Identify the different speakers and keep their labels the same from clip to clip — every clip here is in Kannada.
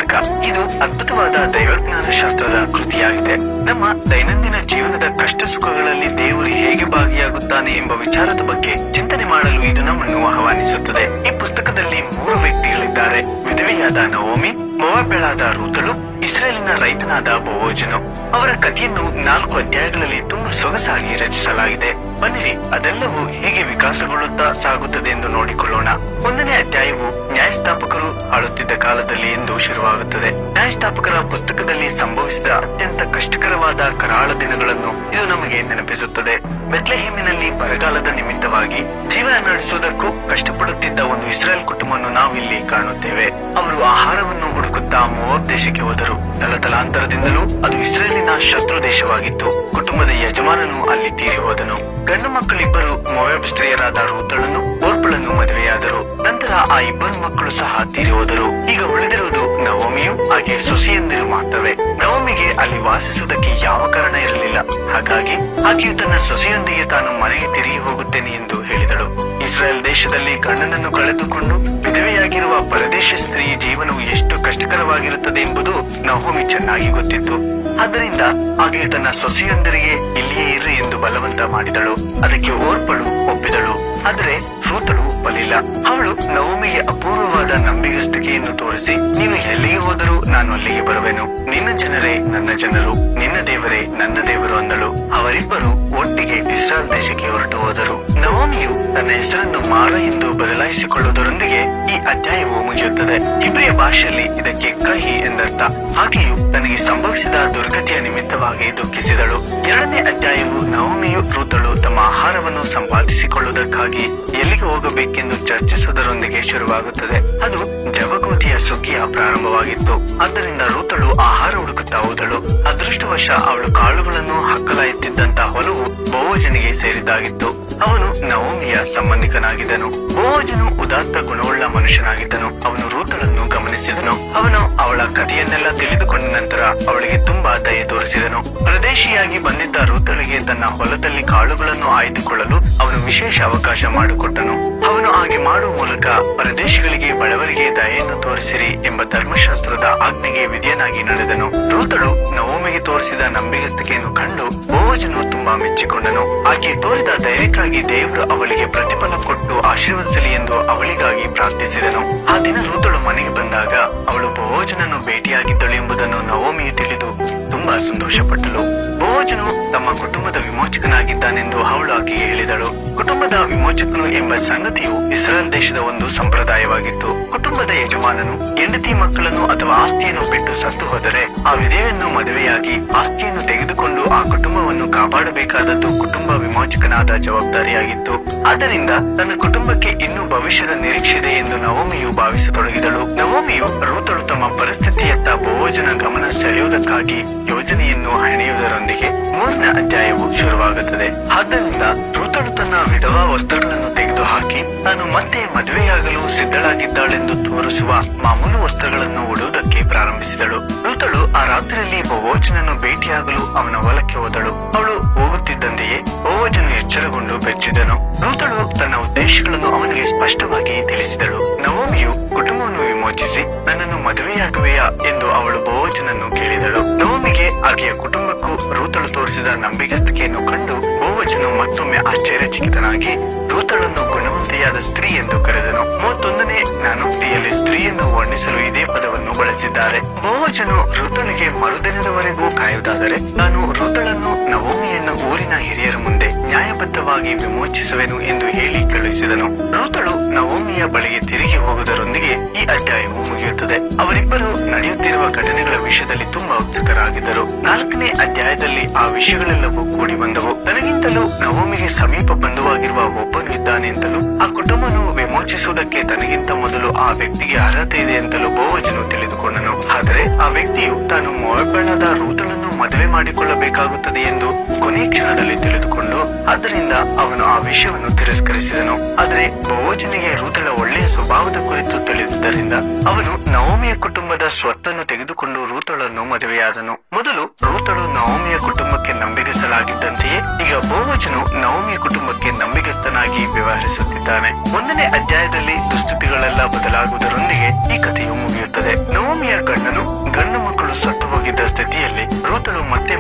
Speaker 1: ಪುಸ್ತಕ ಇದು ಅದ್ಭುತವಾದ ದೈವಜ್ಞಾನ ಶಾಸ್ತ್ರದ ಕೃತಿಯಾಗಿದೆ ನಮ್ಮ ದೈನಂದಿನ ಜೀವನದ ಕಷ್ಟ ಸುಖಗಳಲ್ಲಿ ದೇವರು ಹೇಗೆ ಭಾಗಿಯಾಗುತ್ತಾನೆ ಎಂಬ ವಿಚಾರದ ಬಗ್ಗೆ ಚಿಂತನೆ ಮಾಡಲು ಇದು ನಮ್ಮನ್ನು ಆಹ್ವಾನಿಸುತ್ತದೆ ಈ ಪುಸ್ತಕದಲ್ಲಿ ಮೂರು ವ್ಯಕ್ತಿಗಳಿದ್ದಾರೆ ವಿಧವೆಯಾದ ನವೋಮಿ ಮೊವಾಬೆಳಾದ ರೂತಳು ಇಸ್ರೇಲಿನ ರೈತನಾದ ಬೋವೋಜನು ಅವರ ಕಥೆಯನ್ನು ನಾಲ್ಕು ಅಧ್ಯಾಯಗಳಲ್ಲಿ ತುಂಬಾ ಸೊಗಸಾಗಿ ರಚಿಸಲಾಗಿದೆ ಬನ್ನಿರಿ ಅದೆಲ್ಲವೂ ಹೇಗೆ ವಿಕಾಸಗೊಳ್ಳುತ್ತಾ ಸಾಗುತ್ತದೆ ಎಂದು ನೋಡಿಕೊಳ್ಳೋಣ ಒಂದನೇ ಅಧ್ಯಾಯವು ನ್ಯಾಯಸ್ಥಾಪಕರು ಆಳುತ್ತಿದ್ದ ಕಾಲದಲ್ಲಿ ಎಂದು ಶುರುವಾಗುತ್ತದೆ ನ್ಯಾಯಸ್ಥಾಪಕರ ಪುಸ್ತಕದಲ್ಲಿ ಸಂಭವಿಸಿದ ಅತ್ಯಂತ ಕಷ್ಟಕರವಾದ ಕರಾಳ ದಿನಗಳನ್ನು ಇದು ನಮಗೆ ನೆನಪಿಸುತ್ತದೆ ಬೆತ್ಲೆಹೇಮಿನಲ್ಲಿ ಬರಗಾಲದ ನಿಮಿತ್ತವಾಗಿ ಜೀವನ ನಡೆಸುವುದಕ್ಕೂ ಕಷ್ಟಪಡುತ್ತಿದ್ದ ಒಂದು ಇಸ್ರೇಲ್ ಕುಟುಂಬವನ್ನು ನಾವಿಲ್ಲಿ ಕಾಣುತ್ತೇವೆ ಅವರು ಆಹಾರವನ್ನು ಹುಡುಕುತ್ತಾ ಮೋವಾಬ್ ದೇಶಕ್ಕೆ ಹೋದರು ತಲತಲಾಂತರದಿಂದಲೂ ಅದು ಇಸ್ರೇಲಿನ ಶತ್ರು ದೇಶವಾಗಿತ್ತು ಕುಟುಂಬದ ಯಜಮಾನನು ಅಲ್ಲಿ ತೀರಿ ಹೋದನು ಗಂಡು ಮಕ್ಕಳಿಬ್ಬರು ಮೋವಾಬ್ ಸ್ತ್ರೀಯರಾದ ರೂತಳನ್ನು ಓರ್ಪಳನ್ನು ಮದುವೆಯಾದರು ನಂತರ ಆ ಇಬ್ಬರು ಮಕ್ಕಳು ಸಹ ತೀರಿ ಹೋದರು ಈಗ ಉಳಿದಿರುವುದು ನವಮಿಯು ಹಾಗೆ ಸೊಸೆಯಂದಿರು ಮಾತ್ರವೇ ನವಮಿಗೆ ಅಲ್ಲಿ ವಾಸಿಸುವುದಕ್ಕೆ ಯಾವ ಕಾರಣ ಇರಲಿಲ್ಲ ಹಾಗಾಗಿ ಆಕೆಯು ತನ್ನ ಸೊಸೆಯೊಂದಿಗೆ ತಾನು ಮನೆಗೆ ತಿರುಗಿ ಹೋಗುತ್ತೇನೆ ಎಂದು ಹೇಳಿದಳು ಇಸ್ರೇಲ್ ದೇಶದಲ್ಲಿ ಗಂಡನನ್ನು ಕಳೆದುಕೊಂಡು ವಿಧವೆಯಾಗಿರುವ ಪರದೇಶ ಸ್ತ್ರೀ ಜೀವನವು ಎಷ್ಟು ಕಷ್ಟಕರವಾಗಿರುತ್ತದೆ ಎಂಬುದು ನವೋಮಿ ಚೆನ್ನಾಗಿ ಗೊತ್ತಿತ್ತು ಆದ್ದರಿಂದ ಆಕೆಯು ತನ್ನ ಸೊಸೆಯೊಂದರಿಗೆ ಇಲ್ಲಿಯೇ ಇರು ಎಂದು ಬಲವಂತ ಮಾಡಿದಳು ಅದಕ್ಕೆ ಓರ್ಪಳು ಒಪ್ಪಿದಳು ಆದರೆ ರೂತಳು ಒಪ್ಪಲಿಲ್ಲ ಅವಳು ನವಮಿಗೆ ಅಪೂರ್ವವಾದ ನಂಬಿಗಸ್ತಿಕೆಯನ್ನು ತೋರಿಸಿ ನೀನು ಎಲ್ಲಿಗೆ ಹೋದರೂ ನಾನು ಅಲ್ಲಿಗೆ ಬರುವೆನು ನಿನ್ನ ಜನರೇ ನನ್ನ ಜನರು ನಿನ್ನ ದೇವರೇ ನನ್ನ ದೇವರು ಅಂದಳು ಅವರಿಬ್ಬರು ಒಟ್ಟಿಗೆ ಇಸ್ರಾಲ್ ದೇಶಕ್ಕೆ ಹೊರಟು ಹೋದರು ನವಮಿಯು ತನ್ನ ಹೆಸರನ್ನು ಮಾರ ಎಂದು ಬದಲಾಯಿಸಿಕೊಳ್ಳುವುದರೊಂದಿಗೆ ಈ ಅಧ್ಯಾಯವು ಮುಗಿಯುತ್ತದೆ ಇಬ್ರಿಯ ಭಾಷೆಯಲ್ಲಿ ಇದಕ್ಕೆ ಕಹಿ ಎಂದರ್ಥ ಆಕೆಯು ತನಗೆ ಸಂಭವಿಸಿದ ದುರ್ಗತಿಯ ನಿಮಿತ್ತವಾಗಿ ದುಃಖಿಸಿದಳು ಎರಡನೇ ಅಧ್ಯಾಯವು ನವಮಿಯು ರೂತಳು ತಮ್ಮ ಆಹಾರವನ್ನು ಸಂಪಾದಿಸಿಕೊಳ್ಳುವುದಕ್ಕಾಗಿ ಎಲ್ಲಿಗೆ ಹೋಗಬೇಕೆಂದು ಚರ್ಚಿಸುವುದರೊಂದಿಗೆ ಶುರುವಾಗುತ್ತದೆ ಅದು ಜವಗೋತಿಯ ಸುಗ್ಗಿಯ ಪ್ರಾರಂಭವಾಗಿತ್ತು ಆದ್ದರಿಂದ ರೂತಳು ಆಹಾರ ಹುಡುಕುತ್ತಾ ಹೋದಳು ಅದೃಷ್ಟವಶ ಅವಳು ಕಾಳುಗಳನ್ನು ಹಕ್ಕಲಾಯುತ್ತಿದ್ದಂತ ಹೊಲವು ಬೋವಜನಿಗೆ ಸೇರಿದ್ದಾಗಿತ್ತು ಅವನು ನವಮಿಯ ಸಂಬಂಧಿಕನಾಗಿದ್ದನು ಬೋವಜನು ಉದಾತ್ತ ಗುಣವುಳ್ಳ ಮನುಷ್ಯನಾಗಿದ್ದನು ಅವನು ರೂತಳನ್ನು ಗಮನಿಸಿದನು ಅವನು ಅವಳ ಕಥೆಯನ್ನೆಲ್ಲ ತಿಳಿದುಕೊಂಡ ನಂತರ ಅವಳಿಗೆ ತುಂಬಾ ದಯೆ ತೋರಿಸಿದನು ಪ್ರದೇಶಿಯಾಗಿ ಬಂದಿದ್ದ ರೂತಳಿಗೆ ತನ್ನ ಹೊಲದಲ್ಲಿ ಕಾಳುಗಳನ್ನು ಆಯ್ದುಕೊಳ್ಳಲು ಅವನು ವಿಶೇಷ ಅವಕಾಶ ಮಾಡಿಕೊಟ್ಟನು ಅವನು ಹಾಗೆ ಮಾಡುವ ಮೂಲಕ ಪ್ರದೇಶಗಳಿಗೆ ಬಡವರಿಗೆ ದಯೆಯನ್ನು ತೋರಿಸಿರಿ ಎಂಬ ಧರ್ಮಶಾಸ್ತ್ರದ ಆಜ್ಞೆಗೆ ವಿಧಿಯನಾಗಿ ನಡೆದನು ರೂತಳು ನವೋಮಿಗೆ ತೋರಿಸಿದ ನಂಬಿಗಸ್ತಿಕೆಯನ್ನು ಕಂಡು ಬೋವಜನು ತುಂಬಾ ಮೆಚ್ಚಿಕೊಂಡನು ಆಕೆ ತೋರಿದ ಧೈರ್ಯಕ್ಕಾಗಿ ದೇವರು ಅವಳಿಗೆ ಪ್ರತಿಫಲ ಕೊಟ್ಟು ಆಶೀರ್ವದಿಸಲಿ ಎಂದು ಅವಳಿಗಾಗಿ ಪ್ರಾರ್ಥಿಸಿದನು ಆ ದಿನ ರೂತಳು ಮನೆಗೆ ಬಂದಾಗ ಅವಳು ಬೋವಜನನ್ನು ಭೇಟಿಯಾಗಿದ್ದಳು ಎಂಬುದನ್ನು ನವೋಮಿಯು ತಿಳಿದು ತುಂಬಾ ಸಂತೋಷಪಟ್ಟಳು ಬೋವಜನು ತಮ್ಮ ಕುಟುಂಬದ ವಿಮೋಚಕನಾಗಿದ್ದಾನೆಂದು ಅವಳು ಆಕೆಗೆ ಹೇಳಿದಳು ಕುಟುಂಬದ ವಿಮೋಚಕನು ಎಂಬ ಸಂಗತಿಯು ಇಸ್ರೇಲ್ ದೇಶದ ಒಂದು ಸಂಪ್ರದಾಯವಾಗಿತ್ತು ಕುಟುಂಬದ ಯಜಮಾನನು ಹೆಂಡತಿ ಮಕ್ಕಳನ್ನು ಅಥವಾ ಆಸ್ತಿಯನ್ನು ಬಿಟ್ಟು ಸತ್ತು ಹೋದರೆ ಆ ವಿಧವೆಯನ್ನು ಮದುವೆಯಾಗಿ ಆಸ್ತಿಯನ್ನು ತೆಗೆದುಕೊಂಡು ಆ ಕುಟುಂಬವನ್ನು ಕಾಪಾಡಬೇಕಾದದ್ದು ಕುಟುಂಬ ವಿಮೋಚಕನಾದ ಜವಾಬ್ದಾರಿಯಾಗಿತ್ತು ಆದ್ದರಿಂದ ತನ್ನ ಕುಟುಂಬಕ್ಕೆ ಇನ್ನೂ ಭವಿಷ್ಯದ ನಿರೀಕ್ಷೆ ಇದೆ ಎಂದು ನವಮಿಯು ಭಾವಿಸತೊಡಗಿದಳು ನವಮಿಯು ರೂತಳು ತಮ್ಮ ಪರಿಸ್ಥಿತಿಯತ್ತ ಬಹುಜನ ಗಮನ ಸೆಳೆಯುವುದಕ್ಕಾಗಿ ಯೋಜನೆಯನ್ನು ಹಣೆಯುವುದರೊಂದಿಗೆ ಮೂರನೇ ಅಧ್ಯಾಯವು ಶುರುವಾಗುತ್ತದೆ ಆದ್ದರಿಂದ ರೂತಳು ತನ್ನ ವಿಧವಾ ವಸ್ತ್ರಗಳನ್ನು ತೆಗೆದುಹಾಕಿ ತಾನು ಮತ್ತೆ ಮದುವೆಯಾಗಲು ಸಿದ್ಧಳಾಗಿದ್ದಾಳೆಂದು ತೋರಿಸುವ ಮಾಮೂಲು ವಸ್ತ್ರಗಳನ್ನು ಉಡುವುದಕ್ಕೆ ಪ್ರಾರಂಭಿಸಿದಳು ರೂತಳು ಆ ರಾತ್ರಿಯಲ್ಲಿ ಬೋವೋಜನನ್ನು ಭೇಟಿಯಾಗಲು ಅವನ ಹೊಲಕ್ಕೆ ಹೋದಳು ಅವಳು ಹೋಗುತ್ತಿದ್ದಂತೆಯೇ ಬೋವೋಜನು ಎಚ್ಚರಗೊಂಡು ಬೆಚ್ಚಿದನು ರೂತಳು ತನ್ನ ಉದ್ದೇಶಗಳನ್ನು ಅವನಿಗೆ ಸ್ಪಷ್ಟವಾಗಿ ತಿಳಿಸಿದಳು ನವೋಮಿಯು ಕುಟುಂಬವನ್ನು ವಿಮೋಚಿಸಿ ನನ್ನನ್ನು ಮದುವೆಯಾಗುವೆಯಾ ಎಂದು ಅವಳು ಬೋವಜನನ್ನು ಕೇಳಿದಳು ನವಮಿಗೆ ಆಕೆಯ ಕುಟುಂಬಕ್ಕೂ ರೂತಳು ತೋರಿಸಿದ ನಂಬಿಗಸ್ತಿಕೆಯನ್ನು ಕಂಡು ಬೋವಜನು ಮತ್ತೊಮ್ಮೆ ಆಶ್ಚರ್ಯಚಕಿತನಾಗಿ ರೂತಳನ್ನು ಗುಣವಂತೆಯಾದ ಸ್ತ್ರೀ ಎಂದು ಕರೆದನು ಮೂವತ್ತೊಂದನೇ ಜ್ಞಾನೋಕ್ತಿಯಲ್ಲಿ ಸ್ತ್ರೀಯನ್ನು ವರ್ಣಿಸಲು ಇದೇ ಪದವನ್ನು ಬಳಸಿದ್ದಾರೆ ಬೋವಜನು ಋತಳಿಗೆ ಮರುದಿನದವರೆಗೂ ಕಾಯುವುದಾದರೆ ನಾನು ಋತಳನ್ನು ನವೋಮಿಯನ್ನು ಊರಿನ ಹಿರಿಯರ ಮುಂದೆ ನ್ಯಾಯಬದ್ಧವಾಗಿ ವಿಮೋಚಿಸುವೆನು ಎಂದು ಹೇಳಿ ಕಳುಹಿಸಿದನು ಋತಳು ನವೋಮಿಯ ಬಳಿಗೆ ತಿರುಗಿ ಹೋಗುವುದರೊಂದಿಗೆ ಈ ಅಧ್ಯಾಯವು ಮುಗಿಯುತ್ತದೆ ಅವರಿಬ್ಬರು ನಡೆಯುತ್ತಿರುವ ಘಟನೆಗಳ ವಿಷಯದಲ್ಲಿ ತುಂಬಾ ಉತ್ಸುಕರಾಗಿದ್ದರು ನಾಲ್ಕನೇ ಅಧ್ಯಾಯದಲ್ಲಿ ಆ ವಿಷಯಗಳೆಲ್ಲವೂ ಕೂಡಿ ಬಂದವು ತನಗಿಂತಲೂ ನವೋಮಿಗೆ ಸಮೀಪ ಬಂಧುವಾಗಿರುವ ಒಬ್ಬನು ಇದ್ದಾನೆ ಅಂತಲೂ ಆ ಕುಟುಂಬನು ವಿಮೋಚಿಸುವುದಕ್ಕೆ ತನಗಿಂತ ಮೊದಲು ಆ ವ್ಯಕ್ತಿಗೆ ಅರ್ಹತೆ ಇದೆ ಅಂತಲೂ ಬೋವಜನು ತಿಳಿದುಕೊಂಡನು ಆದರೆ ಆ ವ್ಯಕ್ತಿಯು ತಾನು ಮೊಬೆಳದ ರೂತಳನ್ನು ಮದುವೆ ಮಾಡಿಕೊಳ್ಳಬೇಕಾಗುತ್ತದೆ ಎಂದು ಕೊನೆ ಕ್ಷಣದಲ್ಲಿ ತಿಳಿದುಕೊಂಡು ಆದ್ದರಿಂದ ಅವನು ಆ ವಿಷಯವನ್ನು ತಿರಸ್ಕರಿಸಿದನು ಆದರೆ ಬೋವಜನಿಗೆ ರೂತಳ ಒಳ್ಳೆಯ ಸ್ವಭಾವದ ಕುರಿತು ತಿಳಿದಿದ್ದರಿಂದ ಅವನು ನವೋಮಿಯ ಕುಟುಂಬದ ಸ್ವತ್ತನ್ನು ತೆಗೆದುಕೊಂಡು ರೂತಳನ್ನು ಮದುವೆಯಾದನು ಮೊದಲು ರೂತಳು ನವೋಮಿಯ ಕುಟುಂಬಕ್ಕೆ ನಂಬಿಗಸಲಾಗಿದ್ದಂತೆಯೇ ಈಗ ಬೋವಜನು ನವೋಮಿಯ ಕುಟುಂಬಕ್ಕೆ ನಂಬಿಗಸ್ತನಾಗಿ ವ್ಯವಹರಿಸುತ್ತಿದ್ದಾನೆ ಒಂದನೇ ಅಧ್ಯಾಯದಲ್ಲಿ ದುಸ್ಥಿತಿಗಳೆಲ್ಲ ಬದಲಾಗುವುದರೊಂದಿಗೆ ಈ ಕಥೆಯು ಮುಗಿಯುತ್ತದೆ ನವೋಮಿಯ ಗಂಡನು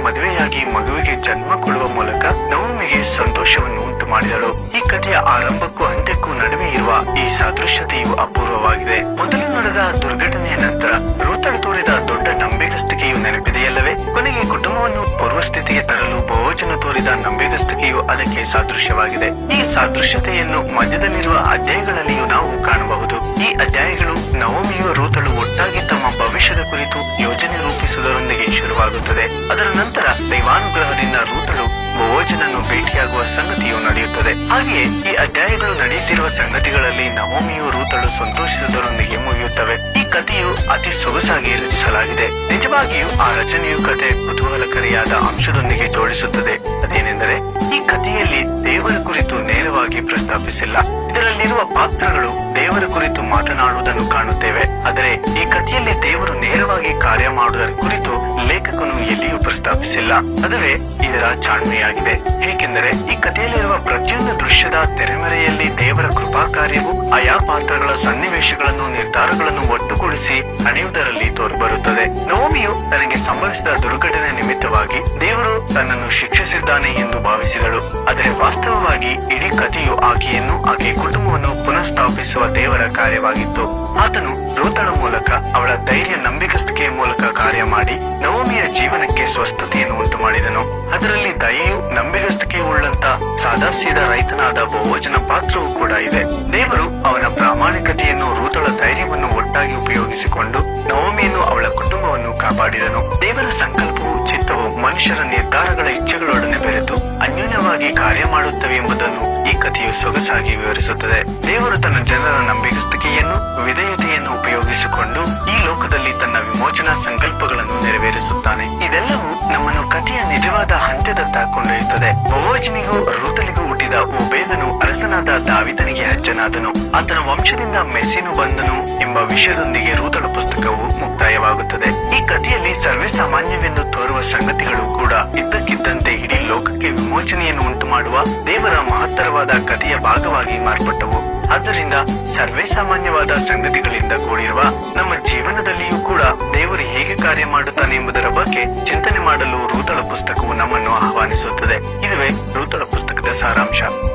Speaker 1: ಮದುವೆಯಾಗಿ ಮಗುವಿಗೆ ಜನ್ಮ ಕೊಡುವ ಮೂಲಕ ನವಮಿಗೆ ಸಂತೋಷವನ್ನು ಉಂಟು ಮಾಡಿದಳು ಈ ಕಥೆಯ ಆರಂಭಕ್ಕೂ ಅಂತ್ಯಕ್ಕೂ ನಡುವೆ ಇರುವ ಈ ಸಾದೃಶ್ಯತೆಯು ಅಪೂರ್ವವಾಗಿದೆ ಮೊದಲು ನಡೆದ ದುರ್ಘಟನೆಯ ನಂತರ ರೂತಳು ತೋರಿದ ದೊಡ್ಡ ನಂಬಿಗಸ್ತಿಕೆಯು ನೆನಪಿದೆಯಲ್ಲವೇ ಕೊನೆಗೆ ಕುಟುಂಬವನ್ನು ಪೂರ್ವಸ್ಥಿತಿಗೆ ತರಲು ಬಹುಜನ ತೋರಿದ ನಂಬಿಗಸ್ತಿಕೆಯು ಅದಕ್ಕೆ ಸಾದೃಶ್ಯವಾಗಿದೆ ಈ ಸಾದೃಶ್ಯತೆಯನ್ನು ಮಧ್ಯದಲ್ಲಿರುವ ಅಧ್ಯಾಯಗಳಲ್ಲಿಯೂ ನಾವು ಕಾಣಬಹುದು ಈ ಅಧ್ಯಾಯಗಳು ನವಮಿಯು ರೂತಳು ಒಟ್ಟಾಗಿ ತಮ್ಮ ಭವಿಷ್ಯದ ಕುರಿತು ಯೋಜನೆ ರೂಪಿಸುವುದರೊಂದಿಗೆ ಶುರುವಾಗುತ್ತದೆ ಅದರ ನಂತರ ದೈವಾನುಗ್ರಹದಿಂದ ರೂತಳು ಬೋವಜನನ್ನು ಭೇಟಿಯಾಗುವ ಸಂಗತಿಯು ನಡೆಯುತ್ತದೆ ಹಾಗೆಯೇ ಈ ಅಧ್ಯಾಯಗಳು ನಡೆಯುತ್ತಿರುವ ಸಂಗತಿಗಳಲ್ಲಿ ನವಮಿಯು ರೂತಳು ಸಂತೋಷಿಸುವುದರೊಂದಿಗೆ ಮುಗಿಯುತ್ತವೆ ಈ ಕಥೆಯು ಅತಿ ಸೊಗಸಾಗಿ ರಚಿಸಲಾಗಿದೆ ನಿಜವಾಗಿಯೂ ಆ ರಚನೆಯು ಕಥೆ ಕುತೂಹಲಕಾರಿಯಾದ ಅಂಶದೊಂದಿಗೆ ಜೋಡಿಸುತ್ತದೆ ಅದೇನೆಂದರೆ ಈ ಕಥೆಯಲ್ಲಿ ದೇವರ ಕುರಿತು ನೇರವಾಗಿ ಪ್ರಸ್ತಾಪಿಸಿಲ್ಲ ಇದರಲ್ಲಿರುವ ಪಾತ್ರಗಳು ದೇವರ ಕುರಿತು ಮಾತನಾಡುವುದನ್ನು ಕಾಣುತ್ತೇವೆ ಆದರೆ ಈ ಕಥೆಯಲ್ಲಿ ದೇವರು ನೇರವಾಗಿ ಕಾರ್ಯ ಮಾಡುವುದರ ಕುರಿತು ಲೇಖಕನು ಎಲ್ಲಿಯೂ ಪ್ರಸ್ತಾಪಿಸಿಲ್ಲ ಅದುವೇ ಇದರ ಚಾಣ್ಮೆಯಾಗಿದೆ ಏಕೆಂದರೆ ಈ ಕಥೆಯಲ್ಲಿರುವ ಪ್ರತಿಯೊಂದು ದೃಶ್ಯದ ತೆರೆಮರೆಯಲ್ಲಿ ದೇವರ ಕೃಪಾ ಕಾರ್ಯವು ಆಯಾ ಪಾತ್ರಗಳ ಸನ್ನಿವೇಶಗಳನ್ನು ನಿರ್ಧಾರಗಳನ್ನು ಒಟ್ಟುಗೂಡಿಸಿ ಹಣೆಯುವುದರಲ್ಲಿ ತೋರಿಬರುತ್ತದೆ ನವಮಿಯು ತನಗೆ ಸಂಭವಿಸಿದ ದುರ್ಘಟನೆ ನಿಮಿತ್ತವಾಗಿ ದೇವರು ತನ್ನನ್ನು ಶಿಕ್ಷಿಸಿದ್ದಾನೆ ಎಂದು ಭಾವಿಸಿದಳು ಆದರೆ ವಾಸ್ತವವಾಗಿ ಇಡೀ ಕಥೆಯು ಆಕೆಯನ್ನು ಆಕೆ ಕುಟುಂಬವನ್ನು ಪುನಃಸ್ಥಾಪಿಸುವ ದೇವರ ಕಾರ್ಯವಾಗಿತ್ತು ಆತನು ರೂತಳ ಮೂಲಕ ಅವಳ ಧೈರ್ಯ ನಂಬಿಕಸ್ತಿಕೆಯ ಮೂಲಕ ಕಾರ್ಯ ಮಾಡಿ ನವಮಿಯ ಜೀವನಕ್ಕೆ ಸ್ವಸ್ಥತೆಯನ್ನು ಉಂಟು ಮಾಡಿದನು ಅದರಲ್ಲಿ ದಯೆಯು ನಂಬಿಗಸ್ತಿಕೆ ಉಳ್ಳಂತ ಸಾದಾಸೀದ ರೈತನಾದ ಬಹುವಚನ ಪಾತ್ರವೂ ಕೂಡ ಇದೆ ದೇವರು ಅವನ ಪ್ರಾಮಾಣಿಕತೆಯನ್ನು ರೂತಳ ಧೈರ್ಯವನ್ನು ಒಟ್ಟಾಗಿ ಉಪಯೋಗಿಸಿಕೊಂಡು ನವಮಿಯನ್ನು ಅವಳ ಕುಟುಂಬವನ್ನು ಕಾಪಾಡಿದನು ದೇವರ ಸಂಕಲ್ಪವು ಚಿತ್ತವು ಮನುಷ್ಯರ ನಿರ್ಧಾರಗಳ ಇಚ್ಛೆಗಳೊಡನೆ ಬೆರೆತು ಅನ್ಯೋನ್ಯವಾಗಿ ಕಾರ್ಯ ಮಾಡುತ್ತವೆ ಎಂಬುದನ್ನು ಈ ಕಥೆಯು ಸೊಗಸಾಗಿ ವಿವರಿಸುತ್ತದೆ ದೇವರು ತನ್ನ ಜನರ ನಂಬಿಗಸ್ತಿಕೆಯನ್ನು ವಿಧೇಯತೆಯನ್ನು ಉಪಯೋಗಿಸಿಕೊಂಡು ಈ ಲೋಕದಲ್ಲಿ ತನ್ನ ವಿಮೋಚನಾ ಸಂಕಲ್ಪಗಳನ್ನು ನೆರವೇರಿಸುತ್ತಾನೆ ಇದೆಲ್ಲವೂ ನಮ್ಮನ್ನು ಕಥೆಯ ನಿಜವಾದ ಹಂತದತ್ತ ಕೊಂಡೊಯ್ಯುತ್ತದೆ ಬೋವಜನಿಗೂ ರೂತಲಿಗೂ ಹುಟ್ಟಿದ ಓಬೇದನು ಅರಸನಾದ ದಾವಿದನಿಗೆ ಅಜ್ಜನಾದನು ಆತನ ವಂಶದಿಂದ ಮೆಸ್ಸಿನು ಬಂದನು ಎಂಬ ವಿಷಯದೊಂದಿಗೆ ರೂತಳ ಪುಸ್ತಕವು ಮುಕ್ತಾಯವಾಗುತ್ತದೆ ಈ ಕಥೆಯಲ್ಲಿ ಸರ್ವೇ ಸಾಮಾನ್ಯವೆಂದು ತೋರುವ ಸಂಗತಿಗಳು ಕೂಡ ಇದ್ದಕ್ಕಿದ್ದಂತೆ ಇಡೀ ಲೋಕಕ್ಕೆ ವಿಮೋಚನೆಯನ್ನು ಉಂಟು ಮಾಡುವ ದೇವರ ಮಹತ್ತರವಾದ ಕಥೆಯ ಭಾಗವಾಗಿ ಮಾರ್ಪಟ್ಟವು ಆದ್ದರಿಂದ ಸರ್ವೇ ಸಾಮಾನ್ಯವಾದ ಸಂಗತಿಗಳಿಂದ ಕೂಡಿರುವ ನಮ್ಮ ಜೀವನದಲ್ಲಿಯೂ ಕೂಡ ದೇವರು ಹೇಗೆ ಕಾರ್ಯ ಮಾಡುತ್ತಾನೆ ಎಂಬುದರ ಬಗ್ಗೆ ಚಿಂತನೆ ಮಾಡಲು ರೂತಳ ಪುಸ್ತಕವು ನಮ್ಮನ್ನು ಆಹ್ವಾನಿಸುತ್ತದೆ ಇದುವೇ ರೂತಳ ಪುಸ್ತಕದ ಸಾರಾಂಶ